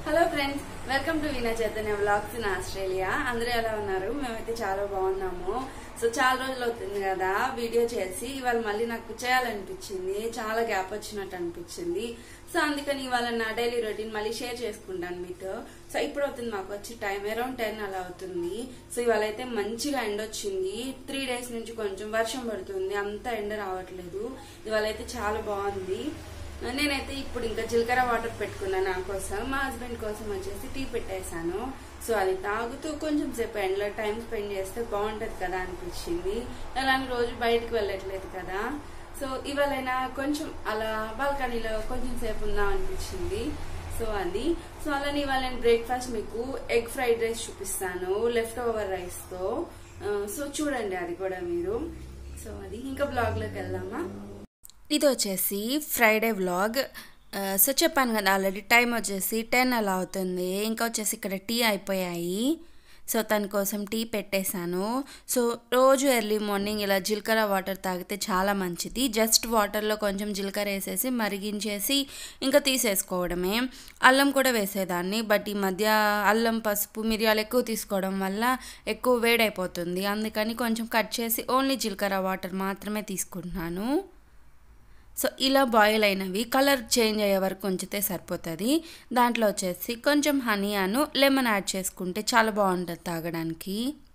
hello friends welcome to Veena Chaitanya vlogs in Australia అందరూ ఎలా ఉన్నారు మేమైతే చాలా బాగున్నాము సో చాలా రోజులు అవుతుంది కదా వీడియో చేసి ఇవాళ మళ్ళీ నాకు చేయాలనిపించింది చాలా గ్యాప్ వచ్చినట్టు అనిపించింది సో అందుకని ఇవాళ నా డైలీ రొటీన్ మళ్ళీ షేర్ చేసుకుంటాను మీతో సో ఇప్పుడు అవుతుంది మాకు వచ్చి టైం అరౌండ్ టెన్ అలా అవుతుంది సో ఇవాళ అయితే మంచిగా ఎండ వచ్చింది త్రీ డేస్ నుంచి కొంచెం వర్షం పడుతుంది అంత ఎండ రావట్లేదు ఇవాళ అయితే చాలా బాగుంది నేనైతే ఇప్పుడు ఇంకా జీలకర్ర వాటర్ పెట్టుకున్నాను నా కోసం మా హస్బెండ్ కోసం వచ్చేసి టీ పెట్టేశాను సో అది తాగుతూ కొంచెం సేపు ఎండలో టైం స్పెండ్ చేస్తే బాగుంటది కదా అనిపించింది అలానే రోజు బయటకు వెళ్ళట్లేదు కదా సో ఇవాళైనా కొంచెం అలా బాల్కనీలో కొంచెం సేపు ఉందాం అనిపించింది సో అది సో అలానే ఇవాళ నేను బ్రేక్ఫాస్ట్ మీకు ఎగ్ ఫ్రైడ్ రైస్ చూపిస్తాను లెఫ్ట్ ఓవర్ రైస్ తో సో చూడండి అది కూడా మీరు సో అది ఇంకా బ్లాగ్ లోకి వెళ్దామా ఇది వచ్చేసి ఫ్రైడే వ్లాగ్ సో చెప్పాను కదా ఆల్రెడీ టైం వచ్చేసి టెన్ అలా అవుతుంది ఇంకా వచ్చేసి ఇక్కడ టీ అయిపోయాయి సో తన కోసం టీ పెట్టేశాను సో రోజు ఎర్లీ మార్నింగ్ ఇలా జీలకర్ర వాటర్ తాగితే చాలా మంచిది జస్ట్ వాటర్లో కొంచెం జీలకర్ర వేసేసి మరిగించేసి ఇంకా తీసేసుకోవడమే అల్లం కూడా వేసేదాన్ని బట్ ఈ మధ్య అల్లం పసుపు మిరియాలు ఎక్కువ తీసుకోవడం వల్ల ఎక్కువ వేడైపోతుంది అందుకని కొంచెం కట్ చేసి ఓన్లీ జీలకర్ర వాటర్ మాత్రమే తీసుకుంటున్నాను సో ఇలా బాయిల్ అయినవి కలర్ చేంజ్ అయ్యే వరకు ఉంచితే సరిపోతుంది దాంట్లో వచ్చేసి కొంచెం హనీ అను లెమన్ యాడ్ చేసుకుంటే చాలా బాగుంటుంది తాగడానికి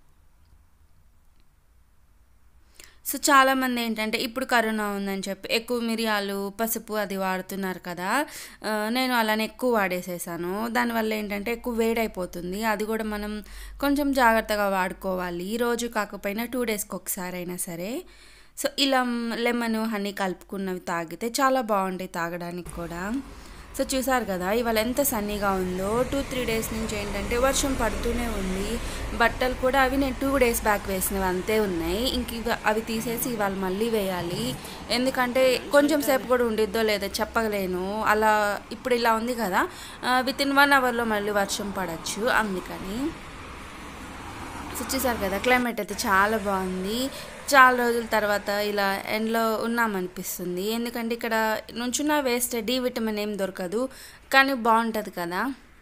సో చాలామంది ఏంటంటే ఇప్పుడు కరోనా ఉందని చెప్పి ఎక్కువ మిరియాలు పసుపు అది వాడుతున్నారు కదా నేను అలానే ఎక్కువ వాడేసేసాను దానివల్ల ఏంటంటే ఎక్కువ వేడైపోతుంది అది కూడా మనం కొంచెం జాగ్రత్తగా వాడుకోవాలి రోజు కాకపోయినా టూ డేస్కి ఒకసారి అయినా సరే సో ఇలా లెమన్ హనీ కలుపుకున్నవి తాగితే చాలా బాగుంటాయి తాగడానికి కూడా సో చూసారు కదా ఇవాళ ఎంత సన్నీగా ఉందో టూ త్రీ డేస్ నుంచి ఏంటంటే వర్షం పడుతూనే ఉంది బట్టలు కూడా అవి నేను టూ డేస్ బ్యాక్ వేసినవి అంతే ఉన్నాయి ఇంక ఇవి అవి తీసేసి ఇవాళ మళ్ళీ వేయాలి ఎందుకంటే కొంచెం సేపు కూడా ఉండిద్దో లేదో చెప్పగలేను అలా ఇప్పుడు ఇలా ఉంది కదా విత్ ఇన్ వన్ అవర్లో మళ్ళీ వర్షం పడచ్చు అందుకని సో చూసారు కదా క్లైమేట్ అయితే చాలా బాగుంది చాలా రోజుల తర్వాత ఇలా ఎండలో ఉన్నామనిపిస్తుంది ఎందుకంటే ఇక్కడ నుంచున్న వేస్తే డి విటమిన్ ఏం దొరకదు కానీ బాగుంటుంది కదా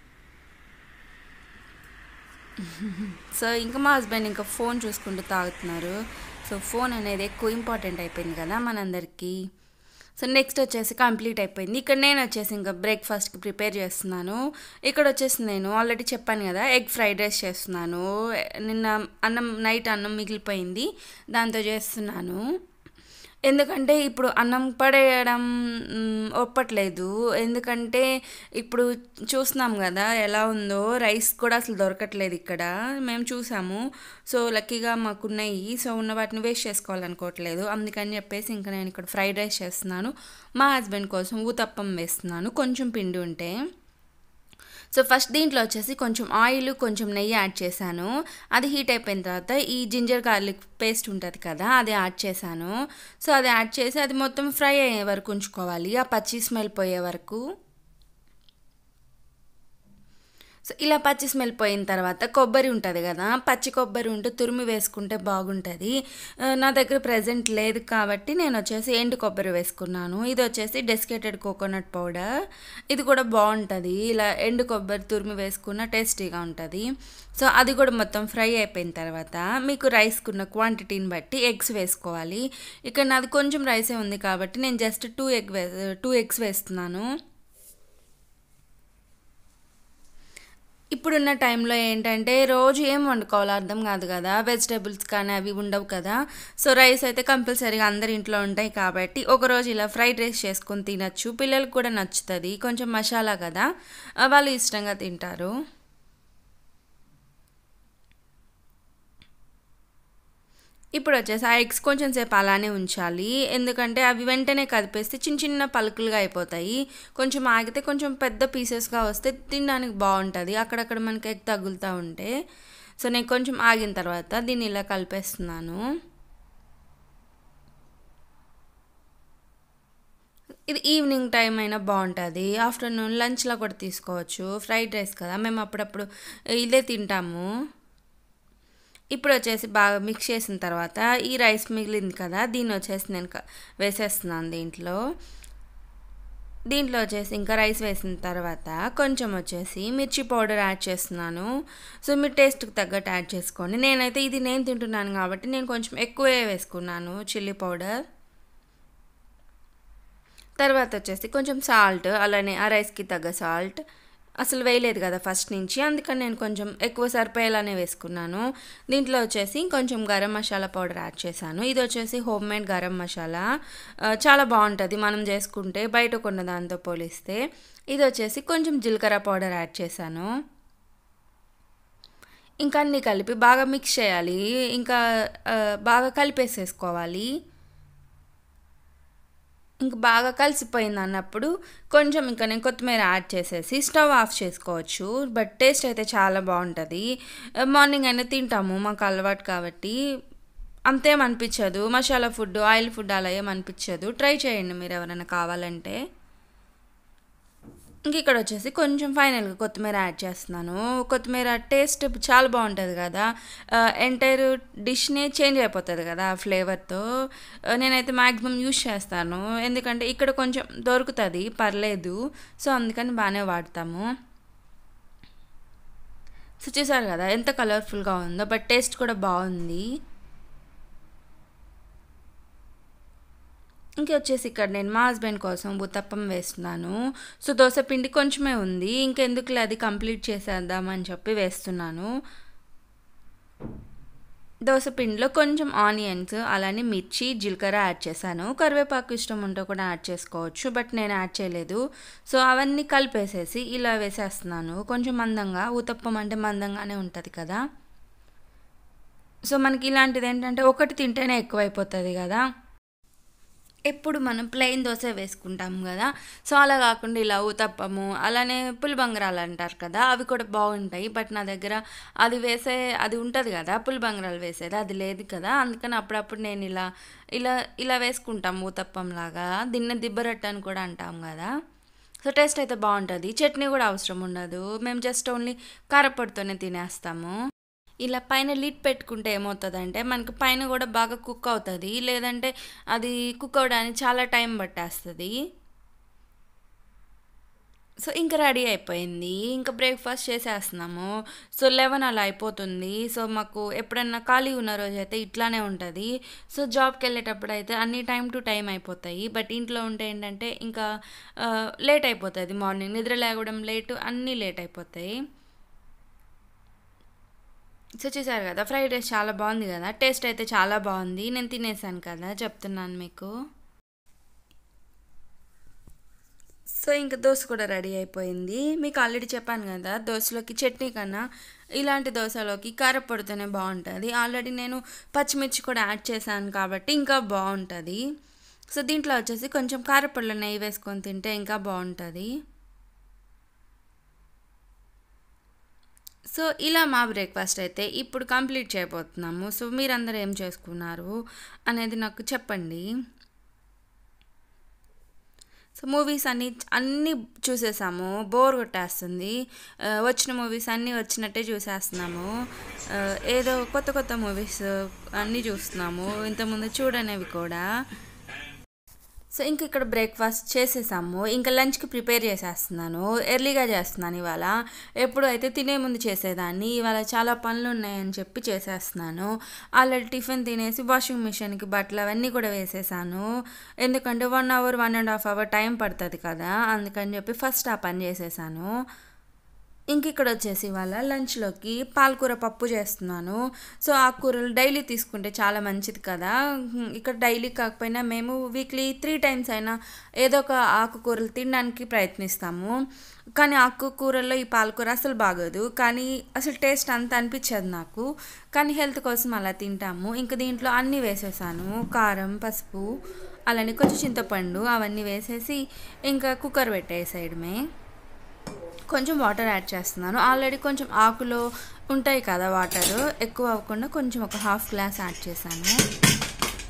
సో ఇంకా మా హస్బెండ్ ఇంకా ఫోన్ చూసుకుంటూ తాగుతున్నారు సో ఫోన్ అనేది ఎక్కువ ఇంపార్టెంట్ అయిపోయింది కదా మనందరికీ సో నెక్స్ట్ వచ్చేసి కంప్లీట్ అయిపోయింది ఇక్కడ నేను వచ్చేసి ఇంకా బ్రేక్ఫాస్ట్కి ప్రిపేర్ చేస్తున్నాను ఇక్కడ వచ్చేసి నేను ఆల్రెడీ చెప్పాను కదా ఎగ్ ఫ్రైడ్ రైస్ చేస్తున్నాను నిన్న అన్నం నైట్ అన్నం మిగిలిపోయింది దాంతో చేస్తున్నాను ఎందుకంటే ఇప్పుడు అన్నం పడేయడం ఒప్పట్లేదు ఎందుకంటే ఇప్పుడు చూస్తున్నాం కదా ఎలా ఉందో రైస్ కూడా అసలు దొరకట్లేదు ఇక్కడ మేము చూసాము సో లక్కీగా మాకున్నాయి సో ఉన్న వాటిని వేస్ట్ చేసుకోవాలనుకోవట్లేదు అందుకని చెప్పేసి ఇంకా నేను ఇక్కడ ఫ్రైడ్ రైస్ చేస్తున్నాను మా హస్బెండ్ కోసం ఊతప్పం వేస్తున్నాను కొంచెం పిండి ఉంటే సో ఫస్ట్ దీంట్లో వచ్చేసి కొంచెం ఆయిల్ కొంచెం నెయ్యి యాడ్ చేశాను అది హీట్ అయిపోయిన తర్వాత ఈ జింజర్ గార్లిక్ పేస్ట్ ఉంటుంది కదా అది యాడ్ చేశాను సో అది యాడ్ చేసి అది మొత్తం ఫ్రై అయ్యే వరకు ఉంచుకోవాలి ఆ పచ్చి స్మెల్ పోయే వరకు సో ఇలా పచ్చి స్మెల్ పోయిన తర్వాత కొబ్బరి ఉంటుంది కదా పచ్చి కొబ్బరి ఉంటే తురిమి వేసుకుంటే బాగుంటుంది నా దగ్గర ప్రజెంట్ లేదు కాబట్టి నేను వచ్చేసి ఎండు కొబ్బరి వేసుకున్నాను ఇది వచ్చేసి డెస్కేటెడ్ కోకోనట్ పౌడర్ ఇది కూడా బాగుంటుంది ఇలా ఎండు కొబ్బరి తురిమి వేసుకున్న టేస్టీగా ఉంటుంది సో అది కూడా మొత్తం ఫ్రై అయిపోయిన తర్వాత మీకు రైస్కున్న క్వాంటిటీని బట్టి ఎగ్స్ వేసుకోవాలి ఇక్కడ నాది కొంచెం రైసే ఉంది కాబట్టి నేను జస్ట్ టూ ఎగ్ వే టూ ఎగ్స్ వేస్తున్నాను ఇప్పుడున్న టైంలో ఏంటంటే రోజు ఏం వండుకోవాలో అర్థం కాదు కదా వెజిటేబుల్స్ కానీ అవి ఉండవు కదా సో రైస్ అయితే కంపల్సరీగా అందరి ఇంట్లో ఉంటాయి కాబట్టి ఒకరోజు ఇలా ఫ్రైడ్ రైస్ చేసుకొని తినచ్చు పిల్లలకు కూడా నచ్చుతుంది కొంచెం మసాలా కదా వాళ్ళు ఇష్టంగా తింటారు ఇప్పుడు వచ్చేసి ఆ ఎగ్స్ కొంచెం సేపు అలానే ఉంచాలి ఎందుకంటే అవి వెంటనే కదిపేస్తే చిన్న చిన్న పలుకులుగా అయిపోతాయి కొంచెం ఆగితే కొంచెం పెద్ద పీసెస్గా వస్తే తినడానికి బాగుంటుంది అక్కడక్కడ మనకి ఎగ్ తగులుతూ ఉంటే సో నేను కొంచెం ఆగిన తర్వాత దీన్ని ఇలా కలిపేస్తున్నాను ఇది ఈవినింగ్ టైం అయినా బాగుంటుంది ఆఫ్టర్నూన్ లంచ్లో కూడా తీసుకోవచ్చు ఫ్రైడ్ రైస్ కదా మేము అప్పుడప్పుడు ఇదే తింటాము ఇప్పుడు వచ్చేసి బాగా మిక్స్ చేసిన తర్వాత ఈ రైస్ మిగిలింది కదా దీన్ని వచ్చేసి నేను క- వేసేస్తున్నాను దీంట్లో దీంట్లో వచ్చేసి ఇంకా రైస్ వేసిన తర్వాత కొంచెం వచ్చేసి మిర్చి పౌడర్ యాడ్ చేస్తున్నాను సో మీరు టేస్ట్కి తగ్గట్టు యాడ్ చేసుకోండి నేనైతే ఇది నేను తింటున్నాను కాబట్టి నేను కొంచెం ఎక్కువే వేసుకున్నాను చిల్లీ పౌడర్ తర్వాత వచ్చేసి కొంచెం సాల్ట్ అలానే ఆ రైస్కి తగ్గ సాల్ట్ అసలు వేయలేదు కదా ఫస్ట్ నుంచి అందుకని నేను కొంచెం ఎక్కువ సరిపోయేలానే వేసుకున్నాను దీంట్లో వచ్చేసి కొంచెం గరం మసాలా పౌడర్ యాడ్ చేశాను ఇది వచ్చేసి హోమ్ మేడ్ గరం మసాలా చాలా బాగుంటుంది మనం చేసుకుంటే బయట కొన్న దాంతో పోలిస్తే ఇది వచ్చేసి కొంచెం జీలకర్ర పౌడర్ యాడ్ చేశాను ఇంకా అన్నీ కలిపి బాగా మిక్స్ చేయాలి ఇంకా బాగా కలిపేసేసుకోవాలి ఇంక బాగా కలిసిపోయింది అన్నప్పుడు కొంచెం ఇంకా నేను కొత్తిమీర యాడ్ చేసేసి స్టవ్ ఆఫ్ చేసుకోవచ్చు బట్ టేస్ట్ అయితే చాలా బాగుంటుంది మార్నింగ్ అయినా తింటాము మాకు అలవాటు కాబట్టి అంతేం అనిపించదు మసాలా ఫుడ్ ఆయిల్ ఫుడ్ అలా ఏం అనిపించదు ట్రై చేయండి మీరు ఎవరైనా కావాలంటే ఇంక ఇక్కడ వచ్చేసి కొంచెం ఫైనల్గా కొత్తిమీర యాడ్ చేస్తున్నాను కొత్తిమీర టేస్ట్ చాలా బాగుంటుంది కదా ఎంటైర్ డిష్నే చేంజ్ అయిపోతుంది కదా ఆ ఫ్లేవర్తో నేనైతే మ్యాక్సిమం యూస్ చేస్తాను ఎందుకంటే ఇక్కడ కొంచెం దొరుకుతుంది పర్లేదు సో అందుకని బాగానే వాడతాము సో చూసారు కదా ఎంత కలర్ఫుల్గా ఉందో బట్ టేస్ట్ కూడా బాగుంది ఇంకొచ్చేసి ఇక్కడ నేను మా హస్బెండ్ కోసం ఉత్తప్పం వేస్తున్నాను సో దోశ పిండి కొంచెమే ఉంది ఇంకెందుకులే అది కంప్లీట్ చేసేద్దామని చెప్పి వేస్తున్నాను దోశ పిండిలో కొంచెం ఆనియన్స్ అలానే మిర్చి జీలకర్ర యాడ్ చేశాను కరివేపాకు ఇష్టం ఉంటే కూడా యాడ్ చేసుకోవచ్చు బట్ నేను యాడ్ చేయలేదు సో అవన్నీ కలిపేసేసి ఇలా వేసేస్తున్నాను కొంచెం మందంగా ఊతప్పం అంటే మందంగానే ఉంటుంది కదా సో మనకి ఇలాంటిది ఏంటంటే ఒకటి తింటేనే ఎక్కువైపోతుంది కదా ఎప్పుడు మనం ప్లెయిన్ దోశ వేసుకుంటాం కదా సో అలా కాకుండా ఇలా ఊతప్పము అలానే పులిబంగరాలు అంటారు కదా అవి కూడా బాగుంటాయి బట్ నా దగ్గర అది వేసే అది ఉంటుంది కదా పులిబంగరాలు వేసేది అది లేదు కదా అందుకని అప్పుడప్పుడు నేను ఇలా ఇలా ఇలా వేసుకుంటాం ఊతప్పం లాగా దీన్ని దిబ్బరట్టు అని కూడా అంటాం కదా సో టేస్ట్ అయితే బాగుంటుంది చట్నీ కూడా అవసరం ఉండదు మేము జస్ట్ ఓన్లీ కారపొడితోనే తినేస్తాము ఇలా పైన లిడ్ పెట్టుకుంటే ఏమవుతుందంటే మనకి పైన కూడా బాగా కుక్ అవుతుంది లేదంటే అది కుక్ అవడానికి చాలా టైం పట్టేస్తుంది సో ఇంకా రెడీ అయిపోయింది ఇంకా బ్రేక్ఫాస్ట్ చేసేస్తున్నాము సో లెవెన్ అలా అయిపోతుంది సో మాకు ఎప్పుడన్నా ఖాళీ ఉన్న రోజు అయితే ఇట్లానే ఉంటుంది సో జాబ్కి వెళ్ళేటప్పుడు అయితే అన్ని టైం టు టైం అయిపోతాయి బట్ ఇంట్లో ఉంటే ఏంటంటే ఇంకా లేట్ అయిపోతుంది మార్నింగ్ నిద్ర లేవడం లేటు అన్నీ లేట్ అయిపోతాయి సో చూసారు కదా ఫ్రైడ్ రైస్ చాలా బాగుంది కదా టేస్ట్ అయితే చాలా బాగుంది నేను తినేసాను కదా చెప్తున్నాను మీకు సో ఇంకా దోశ కూడా రెడీ అయిపోయింది మీకు ఆల్రెడీ చెప్పాను కదా దోశలోకి చట్నీ కన్నా ఇలాంటి దోశలోకి కారపొడితేనే బాగుంటుంది ఆల్రెడీ నేను పచ్చిమిర్చి కూడా యాడ్ చేశాను కాబట్టి ఇంకా బాగుంటుంది సో దీంట్లో వచ్చేసి కొంచెం కారపొడిలో నెయ్యి వేసుకొని తింటే ఇంకా బాగుంటుంది సో ఇలా మా బ్రేక్ఫాస్ట్ అయితే ఇప్పుడు కంప్లీట్ చేయబోతున్నాము సో మీరందరూ ఏం చేసుకున్నారు అనేది నాకు చెప్పండి సో మూవీస్ అన్ని అన్నీ చూసేసాము బోర్ కొట్టేస్తుంది వచ్చిన మూవీస్ అన్నీ వచ్చినట్టే చూసేస్తున్నాము ఏదో కొత్త కొత్త మూవీస్ అన్నీ చూస్తున్నాము ఇంతకుముందు చూడనేవి కూడా సో ఇంక ఇక్కడ బ్రేక్ఫాస్ట్ చేసేసాము ఇంకా లంచ్కి ప్రిపేర్ చేసేస్తున్నాను ఎర్లీగా చేస్తున్నాను ఇవాళ ఎప్పుడు అయితే తినే ముందు చేసేదాన్ని ఇవాళ చాలా పనులు ఉన్నాయని చెప్పి చేసేస్తున్నాను ఆల్రెడీ టిఫిన్ తినేసి వాషింగ్ మిషన్కి బట్టలు అవన్నీ కూడా వేసేసాను ఎందుకంటే one hour one and half hour time పడుతుంది కదా అందుకని చెప్పి ఫస్ట్ ఆ పని చేసేసాను ఇంక ఇక్కడ వచ్చేసి ఇవాళ లంచ్లోకి పాలకూర పప్పు చేస్తున్నాను సో ఆకుకూరలు డైలీ తీసుకుంటే చాలా మంచిది కదా ఇక్కడ డైలీ కాకపోయినా మేము వీక్లీ త్రీ టైమ్స్ అయినా ఏదో ఒక ఆకుకూరలు తినడానికి ప్రయత్నిస్తాము కానీ ఆకుకూరల్లో ఈ పాలకూర అసలు బాగోదు కానీ అసలు టేస్ట్ అంత అనిపించదు నాకు కానీ హెల్త్ కోసం అలా తింటాము ఇంకా దీంట్లో అన్నీ వేసేసాను కారం పసుపు అలానే కొంచెం చింతపండు అవన్నీ వేసేసి ఇంకా కుక్కర్ పెట్టేసేయడమే కొంచెం వాటర్ యాడ్ చేస్తున్నాను ఆల్రెడీ కొంచెం ఆకులో ఉంటాయి కదా వాటర్ ఎక్కువ అవ్వకుండా కొంచెం ఒక హాఫ్ గ్లాస్ యాడ్ చేశాను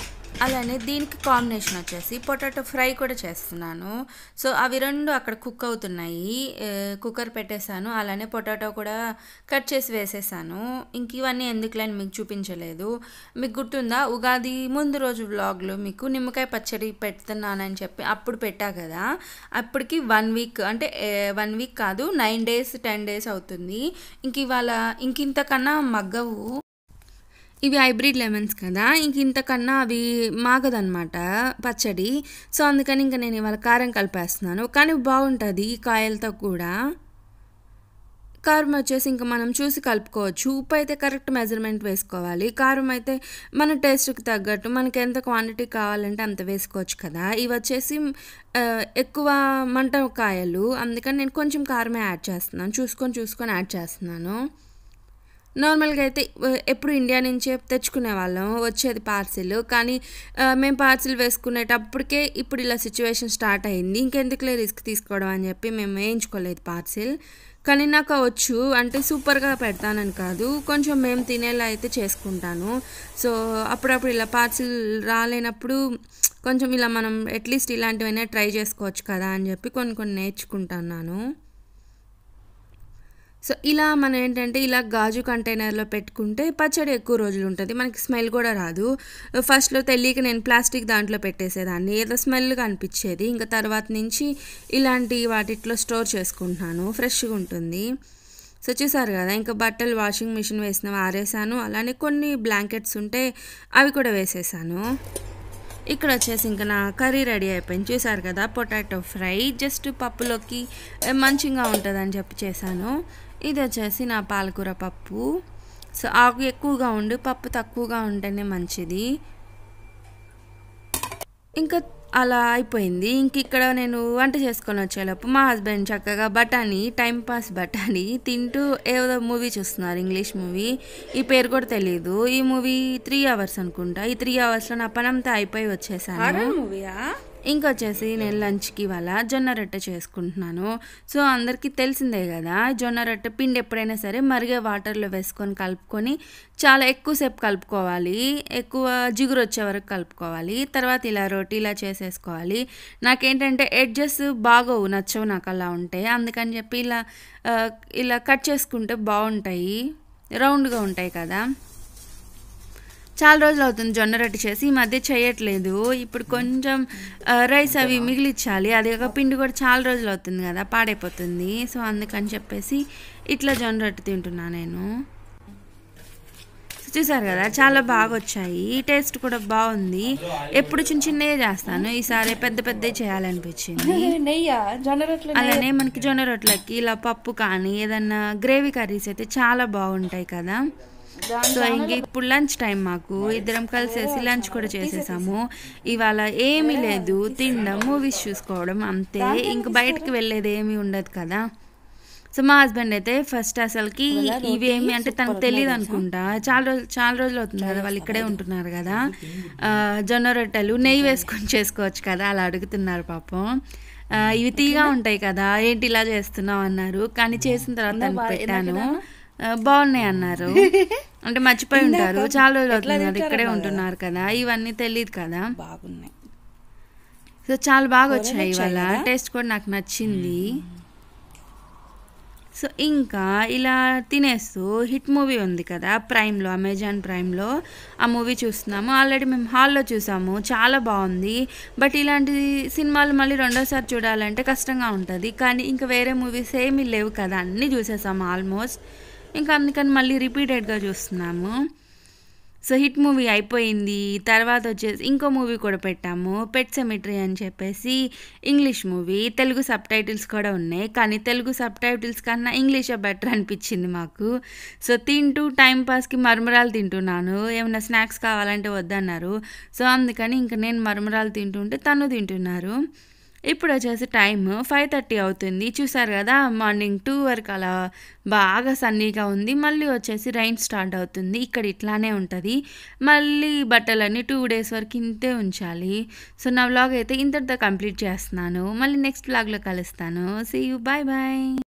అలానే దీనికి కాంబినేషన్ వచ్చేసి పొటాటో ఫ్రై కూడా చేస్తున్నాను సో అవి రెండు అక్కడ కుక్ అవుతున్నాయి ఏ, కుక్కర్ పెట్టేశాను అలానే పొటాటో కూడా కట్ చేసి వేసేసాను ఇంక ఇవన్నీ ఎందుకులేని మీకు చూపించలేదు మీకు గుర్తుందా ఉగాది ముందు రోజు వ్లాగ్లో మీకు నిమ్మకాయ పచ్చడి పెడుతున్నానని చెప్పి అప్పుడు పెట్టా కదా అప్పటికి వన్ వీక్ అంటే వన్ వీక్ కాదు నైన్ డేస్ టెన్ డేస్ అవుతుంది ఇంక ఇవాళ ఇంక ఇంతకన్నా మగ్గవు ఇవి హైబ్రిడ్ లెమన్స్ కదా ఇంక ఇంతకన్నా అవి మాగదనమాట పచ్చడి సో అందుకని ఇంకా నేను ఇవాళ కారం కలిపేస్తున్నాను కానీ బాగుంటుంది ఈ కాయలతో కూడా కారం వచ్చేసి ఇంకా మనం చూసి కలుపుకోవచ్చు ఉప్పు అయితే కరెక్ట్ మెజర్మెంట్ వేసుకోవాలి కారం అయితే మన టేస్ట్కి తగ్గట్టు మనకి ఎంత క్వాంటిటీ కావాలంటే అంత వేసుకోవచ్చు కదా ఇవి వచ్చేసి ఆ, ఎక్కువ మంట కాయలు అందుకని నేను కొంచెం కారమే యాడ్ చేస్తున్నాను చూసుకొని చూసుకొని యాడ్ చేస్తున్నాను నార్మల్గా అయితే ఆ, ఎప్పుడు ఇండియా నుంచే తెచ్చుకునే వాళ్ళం వచ్చేది పార్సిల్ కానీ ఆ, మేము పార్సిల్ వేసుకునేటప్పటికే ఇప్పుడు ఇలా సిచ్యువేషన్ స్టార్ట్ అయింది ఇంకెందుకులే రిస్క్ తీసుకోవడం అని చెప్పి మేము వేయించుకోలేదు పార్సిల్ కానీ నాకు వచ్చు అంటే సూపర్గా పెడతానని కాదు కొంచెం మేము తినేలా అయితే చేసుకుంటాను సో అప్పుడప్పుడు ఇలా పార్సిల్ రాలేనప్పుడు కొంచెం ఇలా మనం అట్లీస్ట్ ఇలాంటివైనా ట్రై చేసుకోవచ్చు కదా అని చెప్పి కొన్ని కొన్ని నేర్చుకుంటున్నాను సో ఇలా మనం ఏంటంటే ఇలా గాజు కంటైనర్లో పెట్టుకుంటే పచ్చడి ఎక్కువ రోజులు ఉంటుంది మనకి స్మెల్ కూడా రాదు ఫస్ట్లో తెలియక నేను ప్లాస్టిక్ దాంట్లో పెట్టేసేదాన్ని ఏదో స్మెల్గా అనిపించేది ఇంకా తర్వాత నుంచి ఇలాంటి వాటిట్లో స్టోర్ చేసుకుంటున్నాను ఫ్రెష్గా ఉంటుంది సో చూసారు కదా ఇంకా బట్టలు వాషింగ్ మిషన్ వేసినవి ఆరేసాను అలానే కొన్ని బ్లాంకెట్స్ ఉంటే అవి కూడా వేసేసాను ఇక్కడ వచ్చేసి ఇంకా నా కర్రీ రెడీ అయిపోయింది చూసారు కదా పొటాటో ఫ్రై జస్ట్ పప్పులోకి ఏ, మంచిగా ఉంటుందని చెప్పి చేశాను ఇది వచ్చేసి నా పాలకూర పప్పు సో ఆకు ఎక్కువగా ఉండి పప్పు తక్కువగా ఉంటేనే మంచిది ఇంకా అలా అయిపోయింది ఇంక ఇక్కడ నేను వంట చేసుకొని వచ్చేలోపు మా హస్బెండ్ చక్కగా బఠానీ టైం పాస్ బఠానీ తింటూ ఏదో మూవీ చూస్తున్నారు ఇంగ్లీష్ మూవీ ఈ పేరు కూడా తెలియదు ఈ మూవీ త్రీ అవర్స్ అనుకుంటా ఈ త్రీ అవర్స్లో నా పనంతా అయిపోయి వచ్చేసాను మూవీయా ఇంకొచ్చేసి నేను లంచ్కి ఇవాళ జొన్న రొట్టె చేసుకుంటున్నాను సో అందరికీ తెలిసిందే కదా జొన్న రొట్టె పిండి ఎప్పుడైనా సరే మరిగే వాటర్లో వేసుకొని కలుపుకొని చాలా ఎక్కువసేపు కలుపుకోవాలి ఎక్కువ జిగురు వచ్చే వరకు కలుపుకోవాలి తర్వాత ఇలా రోటీ ఇలా చేసేసుకోవాలి నాకేంటంటే ఎడ్జెస్ బాగోవు నచ్చవు నాకు అలా ఉంటే అందుకని చెప్పి ఇలా ఆ, ఇలా కట్ చేసుకుంటే బాగుంటాయి రౌండ్గా ఉంటాయి కదా చాలా రోజులు అవుతుంది జొన్న రొట్టె చేసి ఈ మధ్య చేయట్లేదు ఇప్పుడు కొంచెం ఆ, రైస్ అవి మిగిలిచ్చాలి అది ఒక పిండి కూడా చాలా రోజులు అవుతుంది కదా పాడైపోతుంది సో అందుకని చెప్పేసి ఇట్లా జొన్న రొట్టె తింటున్నా నేను చూసారు కదా చాలా బాగా వచ్చాయి టేస్ట్ కూడా బాగుంది ఎప్పుడు చిన్న చిన్నవి చేస్తాను ఈసారి పెద్ద పెద్దవి చేయాలనిపించింది నెయ్యా జొన్న రొట్టెలు అలానే మనకి జొన్న రొట్టెలకి ఇలా పప్పు కానీ ఏదన్నా గ్రేవీ కర్రీస్ అయితే చాలా బాగుంటాయి కదా సో ఇంక ఇప్పుడు లంచ్ టైం మాకు ఇద్దరం కలిసేసి లంచ్ కూడా చేసేసాము ఇవాళ ఏమీ లేదు తినడం మూవీస్ చూసుకోవడం అంతే ఇంక బయటకు వెళ్ళేది ఏమీ ఉండదు కదా సో మా హస్బెండ్ అయితే ఫస్ట్ అసలుకి ఇవేమి అంటే తనకు తెలియదు అనుకుంటా చాలా రోజులు చాలా రోజులు అవుతుంది కదా వాళ్ళు ఇక్కడే ఉంటున్నారు కదా ఆ, జొన్న రొట్టెలు నెయ్యి వేసుకొని చేసుకోవచ్చు కదా అలా అడుగుతున్నారు పాపం ఆ, ఇవి తీగా ఉంటాయి కదా ఏంటి ఇలా చేస్తున్నావు అన్నారు కానీ చేసిన తర్వాత తనకు పెట్టాను ఆ, బాగున్నాయి అన్నారు అంటే మర్చిపోయి ఉంటారు చాలా రోజులు అవుతుంది కదా ఇక్కడే ఉంటున్నారు కదా ఇవన్నీ తెలియదు కదా బాగున్నాయి సో చాలా బాగా వచ్చాయి ఇవాళ టేస్ట్ కూడా నాకు నచ్చింది సో ఇంకా ఇలా తినేస్తూ హిట్ మూవీ ఉంది కదా ప్రైమ్లో అమెజాన్ ప్రైమ్లో ఆ మూవీ చూస్తున్నాము ఆల్రెడీ మేము హాల్లో చూసాము చాలా బాగుంది బట్ ఇలాంటి సినిమాలు మళ్ళీ రెండోసారి చూడాలంటే కష్టంగా ఉంటుంది కానీ ఇంకా వేరే మూవీస్ ఏమీ లేవు కదా అన్నీ చూసేసాము ఆల్మోస్ట్ ఇంకా అందుకని మళ్ళీ రిపీటెడ్గా చూస్తున్నాము సో హిట్ మూవీ అయిపోయింది తర్వాత వచ్చేసి ఇంకో మూవీ కూడా పెట్టాము పెట్ సెమిట్రీ అని చెప్పేసి English movie Telugu subtitles కూడా ఉన్నాయి కానీ తెలుగు సబ్ టైటిల్స్ కన్నా ఇంగ్లీషే బెటర్ అనిపించింది మాకు సో తింటూ టైం పాస్కి మరమరాలు తింటున్నాను ఏమైనా స్నాక్స్ కావాలంటే వద్దన్నారు సో అందుకని ఇంకా నేను మరమరాలు తింటుంటే తను తింటున్నారు ఇప్పుడు వచ్చేసి టైం ఫైవ్ థర్టీ అవుతుంది చూసారు కదా మార్నింగ్ టూ వరకు అలా బాగా సన్నీగా ఉంది మళ్ళీ వచ్చేసి రైన్ స్టార్ట్ అవుతుంది ఇక్కడ ఇట్లానే ఉంటుంది మళ్ళీ బట్టలన్నీ టూ డేస్ వరకు ఇంతే ఉంచాలి సో నా వ్లాగ్ అయితే ఇంతటితో కంప్లీట్ చేస్తున్నాను మళ్ళీ నెక్స్ట్ వ్లాగ్లో కలుస్తాను సీ యూ బాయ్ బాయ్